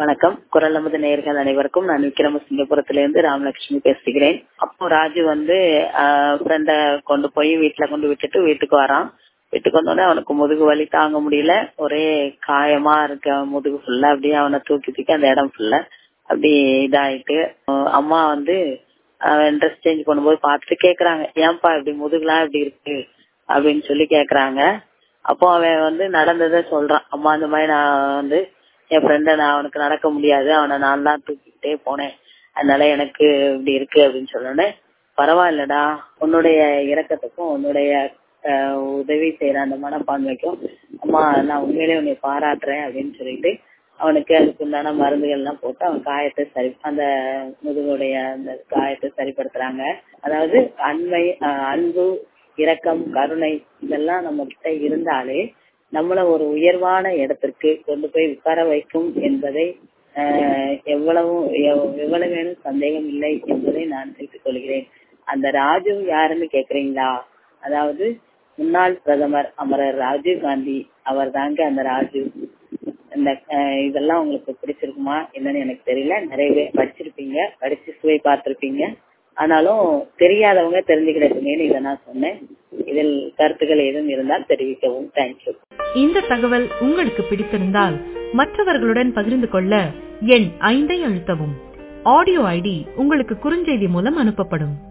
வணக்கம் குரல் நமது நேயர்கள் அனைவருக்கும் நான் விக்ரம சிங்கப்புரத்திலிருந்து ராமலட்சுமி பேசுகிறேன் அப்போ ராஜு வந்து ஃப்ரெண்ட கொண்டு போய் வீட்டுல கொண்டு விட்டுட்டு வீட்டுக்கு வரான் வீட்டுக்கு வந்தோடனே அவனுக்கு முதுகு வலி தாங்க முடியல ஒரே காயமா இருக்க முதுகு ஃபுல்லா அப்படியே அவனை தூக்கி தூக்கி அந்த இடம் ஃபுல்லா அப்படி இதாயிட்டு அம்மா வந்து ட்ரெஸ் சேஞ்ச் பண்ணும்போது பார்த்துட்டு கேக்குறாங்க ஏன்பா இப்படி முதுகுலாம் இப்படி இருக்கு அப்படின்னு சொல்லி கேக்குறாங்க அப்போ அவன் வந்து நடந்ததை சொல்றான் அம்மா அந்த மாதிரி நான் வந்து என் ஃப்ரெண்ட நான் அவனுக்கு நடக்க முடியாது அவனை நான் தான் தூக்கிக்கிட்டே போனேன் அதனால எனக்கு இப்படி இருக்கு அப்படின்னு சொன்னோடனே பரவாயில்லடா உன்னுடைய இறக்கத்துக்கும் உன்னுடைய உதவி செய்யற அந்த மனப்பான்மைக்கும் அம்மா நான் உண்மையிலே உன்னை பாராட்டுறேன் அப்படின்னு சொல்லிட்டு அவனுக்கு அதுக்கு உண்டான மருந்துகள் எல்லாம் போட்டு அவன் காயத்தை சரி அந்த முதுகுடைய அந்த காயத்தை சரிப்படுத்துறாங்க அதாவது அண்மை அன்பு இரக்கம் கருணை இதெல்லாம் நம்ம கிட்ட இருந்தாலே நம்மள ஒரு உயர்வான இடத்திற்கு கொண்டு போய் உட்கார வைக்கும் என்பதை எவ்வளவு எவ்வளவேனும் சந்தேகம் இல்லை என்பதை நான் தெரிவித்துக் கொள்கிறேன் அந்த ராஜு யாருன்னு கேக்குறீங்களா அதாவது முன்னாள் பிரதமர் அமரர் ராஜீவ் காந்தி அவர் தாங்க அந்த ராஜு இந்த இதெல்லாம் உங்களுக்கு பிடிச்சிருக்குமா என்னன்னு எனக்கு தெரியல நிறைய பேர் படிச்சிருப்பீங்க படிச்சு சுவை பார்த்திருப்பீங்க ஆனாலும் தெரியாதவங்க தெரிஞ்சுக்கிடட்டுமேனு இதை நான் சொன்னேன் இதில் கருத்துக்கள் எதுவும் இருந்தால் தெரிவிக்கவும் தேங்க்யூ இந்த தகவல் உங்களுக்கு பிடித்திருந்தால் மற்றவர்களுடன் பகிர்ந்து கொள்ள எண் ஐந்தை அழுத்தவும் ஆடியோ ஐடி உங்களுக்கு குறுஞ்செய்தி மூலம் அனுப்பப்படும்